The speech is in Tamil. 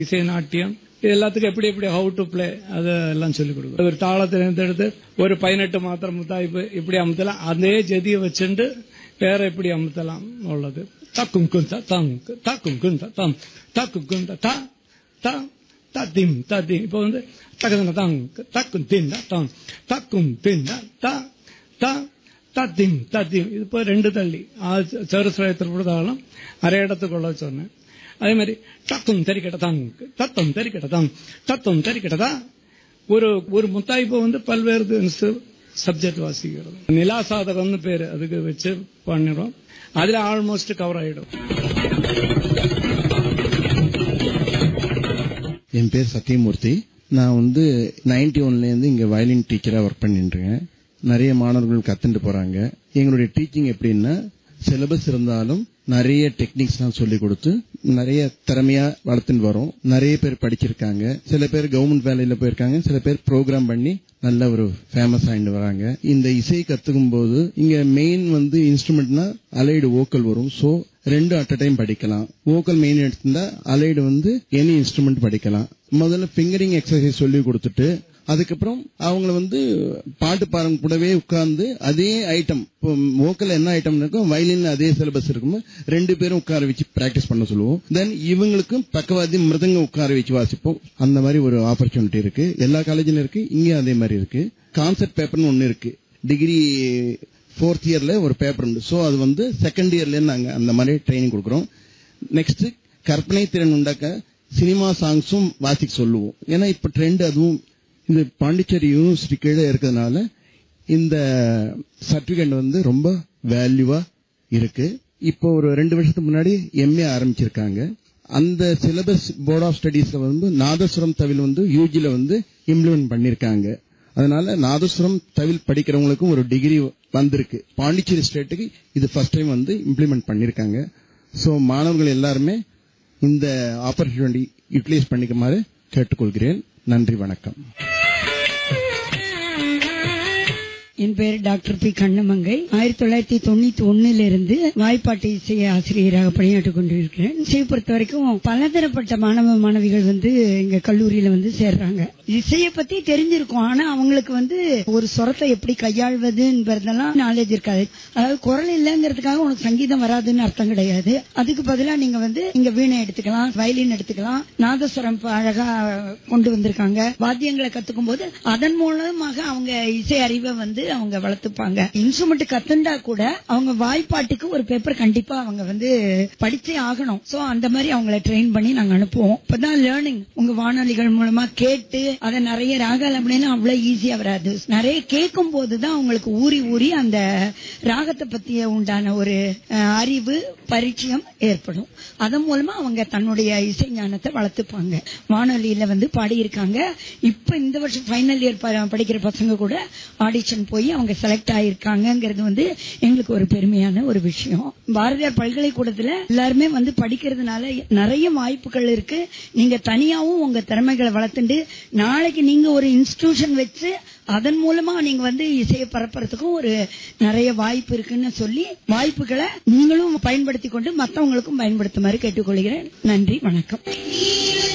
இசை நாட்டியம் இது எல்லாத்துக்கும் எப்படி எப்படி ஹவு டு பிளே அதெல்லாம் சொல்லிக் கொடுக்கும் ஒரு தாளத்தை தேர்ந்தெடுத்து ஒரு பதினெட்டு மாத்திரம் முத்தாய்ப்பு இப்படி அமுத்தலாம் அதே ஜதியை வச்சுட்டு வேற எப்படி அமுத்தலாம் உள்ளது தக்கும் குந்த தங் தக்கும் குந்த தம் தக்கும் குந்த த த தத்திம் தத்திம் இப்போ வந்து தக்கதங்க தங் தக்கும் தின்ன தம் தக்கும் தின்ன த த தத்திம் தத்திம் இது இப்போ ரெண்டு தள்ளி சேருஸ்வரத்தில் தாளம் அரை இடத்துக்குள்ள சொன்னேன் அதே மாதிரி தத்துவம் தெரிக்கட்டதாங் தத்துவம் தெரிக்கட்டதாங் தத்துவம் தெரிக்கட்டதா ஒரு ஒரு முத்தாய்ப்பு வந்து பல்வேறு சப்ஜெக்ட் வாசிக்கிறது நிலாசாதகம்னு பேரு அதுக்கு வச்சு பண்ணிடும் அதுல ஆல்மோஸ்ட் கவர் ஆயிடும் என் பேர் சத்யமூர்த்தி நான் வந்து நைன்டி ஒன்லேருந்து இங்கே வயலின் டீச்சராக ஒர்க் பண்ணிட்டு இருக்கேன் நிறைய மாணவர்கள் கத்துட்டு போறாங்க எங்களுடைய டீச்சிங் எப்படின்னா சிலபஸ் இருந்தாலும் நிறைய டெக்னிக்ஸ்லாம் சொல்லி கொடுத்து நிறைய திறமையா வளர்த்துட்டு வரோம் நிறைய பேர் படிச்சிருக்காங்க சில பேர் கவர்மெண்ட் வேலையில போயிருக்காங்க சில பேர் ப்ரோக்ராம் பண்ணி நல்ல ஒரு ஃபேமஸ் ஆயிட்டு வராங்க இந்த இசை கத்துக்கும் போது இங்க மெயின் வந்து இன்ஸ்ட்ருமெண்ட்னா அலைடு ஓக்கல் வரும் சோ ரெண்டு அட் அ டைம் படிக்கலாம் ஓக்கல் மெயின் எடுத்திருந்தா அலைடு வந்து எனி இன்ஸ்ட்ருமெண்ட் படிக்கலாம் முதல்ல ஃபிங்கரிங் எக்ஸசைஸ் சொல்லி கொடுத்துட்டு அதுக்கப்புறம் அவங்கள வந்து பாட்டு பாருங்க கூடவே உட்கார்ந்து அதே ஐட்டம் ஓக்கல் என்ன ஐட்டம் இருக்கும் வயலின் அதே சிலபஸ் இருக்கும் ரெண்டு பேரும் உட்கார வச்சு பிராக்டிஸ் பண்ண சொல்லுவோம் தென் இவங்களுக்கும் பக்கவாதி மிருதங்க உட்கார வச்சு வாசிப்போம் அந்த மாதிரி ஒரு ஆப்பர்ச்சுனிட்டி இருக்கு எல்லா காலேஜிலும் இருக்கு இங்கேயும் அதே மாதிரி இருக்கு கான்செப்ட் பேப்பர்னு ஒன்னு இருக்கு டிகிரி ஃபோர்த் இயர்ல ஒரு பேப்பர் உண்டு ஸோ அது வந்து செகண்ட் இயர்ல நாங்க அந்த மாதிரி ட்ரைனிங் கொடுக்குறோம் நெக்ஸ்ட் கற்பனை திறன் உண்டாக்க சினிமா சாங்ஸும் வாசிக்க சொல்லுவோம் ஏன்னா இப்ப ட்ரெண்ட் அதுவும் இந்த பாண்டிச்சேரி யூனிவர்சிட்டி கீழே இருக்கிறதுனால இந்த சர்டிபிகேட் வந்து ரொம்ப வேல்யூவா இருக்கு இப்போ ஒரு ரெண்டு வருஷத்துக்கு முன்னாடி எம்ஏ ஆரம்பிச்சிருக்காங்க அந்த சிலபஸ் போர்ட் ஆஃப் ஸ்டடீஸ்ல வந்து நாதஸ்வரம் தவில் வந்து யூஜில வந்து இம்ப்ளிமெண்ட் பண்ணிருக்காங்க அதனால நாதஸ்வரம் தவில் படிக்கிறவங்களுக்கும் ஒரு டிகிரி வந்திருக்கு பாண்டிச்சேரி ஸ்டேட்டுக்கு இது ஃபர்ஸ்ட் டைம் வந்து இம்ப்ளிமெண்ட் பண்ணிருக்காங்க சோ மாணவர்கள் எல்லாருமே இந்த ஆப்பர்ச்சுனிட்டி யூட்டிலைஸ் பண்ணிக்குமாறு கேட்டுக்கொள்கிறேன் நன்றி வணக்கம் என் பேர் டாக்டர் பி கண்ணமங்கை ஆயிரத்தி தொள்ளாயிரத்தி தொண்ணூத்தி ஒன்னுல இருந்து வாய்ப்பாட்டு இசை ஆசிரியராக பணியாற்றிக் கொண்டிருக்கிறேன் இசையை பொறுத்த வரைக்கும் பலதரப்பட்ட மாணவ மாணவிகள் வந்து எங்க கல்லூரியில வந்து சேர்றாங்க இசையை பத்தி தெரிஞ்சிருக்கும் ஆனா அவங்களுக்கு வந்து ஒரு சொரத்தை எப்படி கையாள்வதுன்றதெல்லாம் நாலேஜ் இருக்காது அதாவது குரல் இல்லைங்கிறதுக்காக உனக்கு சங்கீதம் வராதுன்னு அர்த்தம் கிடையாது அதுக்கு பதிலா நீங்க வந்து இங்க வீணை எடுத்துக்கலாம் வயலின் எடுத்துக்கலாம் நாதஸ்வரம் அழகா கொண்டு வந்திருக்காங்க வாத்தியங்களை கத்துக்கும் போது அதன் மூலமாக அவங்க இசை அறிவை வந்து அவங்க வளர்த்துப்பாங்க இன்ஸ்ட்ருமெண்ட் கத்துண்டா கூட அவங்க வாய்ப்பாட்டுக்கு ஒரு பேப்பர் கண்டிப்பா அவங்க வந்து படிச்சே ஆகணும் சோ அந்த மாதிரி அவங்கள ட்ரெயின் பண்ணி நாங்க அனுப்புவோம் இப்பதான் லேர்னிங் உங்க வானொலிகள் மூலமா கேட்டு அதை நிறைய ராகல் அப்படின்னு அவ்வளவு ஈஸியா வராது நிறைய கேட்கும் போதுதான் அவங்களுக்கு ஊறி ஊறி அந்த ராகத்தை பத்திய உண்டான ஒரு அஹ், அறிவு பரிச்சயம் ஏற்படும் அதன் மூலமா அவங்க தன்னுடைய இசை ஞானத்தை வளர்த்துப்பாங்க வானொலியில வந்து பாடியிருக்காங்க இப்ப இந்த வருஷம் ஃபைனல் இயர் படிக்கிற பசங்க கூட ஆடிஷன் போய் அவங்க செலக்ட் ஆயிருக்காங்கிறது வந்து எங்களுக்கு ஒரு பெருமையான ஒரு விஷயம் பாரதியார் பல்கலைக்கூடத்துல எல்லாருமே வந்து படிக்கிறதுனால நிறைய வாய்ப்புகள் இருக்கு நீங்க தனியாவும் உங்க திறமைகளை வளர்த்துண்டு நாளைக்கு நீங்க ஒரு இன்ஸ்டிடியூஷன் வச்சு அதன் மூலமா நீங்க வந்து இசையை பரப்புறதுக்கும் ஒரு நிறைய வாய்ப்பு இருக்குன்னு சொல்லி வாய்ப்புகளை நீங்களும் பயன்படுத்தி கொண்டு மத்தவங்களுக்கும் பயன்படுத்துமாறு கேட்டுக்கொள்கிறேன் நன்றி வணக்கம்